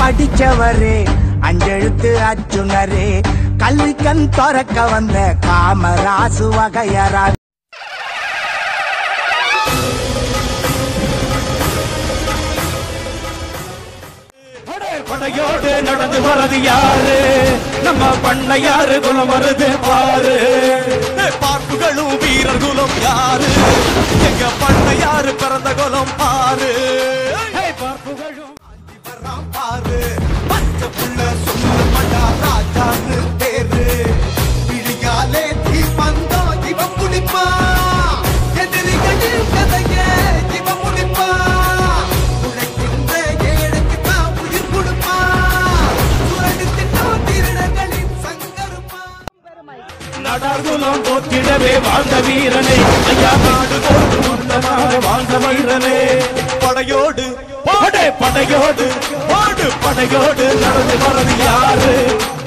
படிச்சவரே அஞ்செழுத்து அச்சுனரே கல்விக்கண் திறக்க வந்த காமராசு வகையரா படையோடு நடந்து வரது யாரு நம்ம பண்ணையாரு குலம் வருது பாரு பார்ப்புகளும் வீரர் குலம் யாரு எங்க பண்ணையாரு பிறந்த குலம் பாரு பார்ப்புகளும் வர்றான் பாரு பச்சை புள்ள சொல்ல மாட்டா ராஜான்னு பேரு விழியாலே தீ வந்தா இவன் குடிப்பா எதிரிகளின் கதைய இவன் முடிப்பா உழைக்கின்ற ஏழைக்கு தான் உயிர் கொடுப்பா சுரண்டு திட்டம் திருடர்களின் சங்கருப்பா நடார்குலம் போற்றிடவே வாழ்ந்த வீரனே ஐயா நாடு போட்டு சொந்தமாக வாழ்ந்த வீரனே படையோடு பாடு படையோடு பாடு படையோடு நடந்து வரது யாரு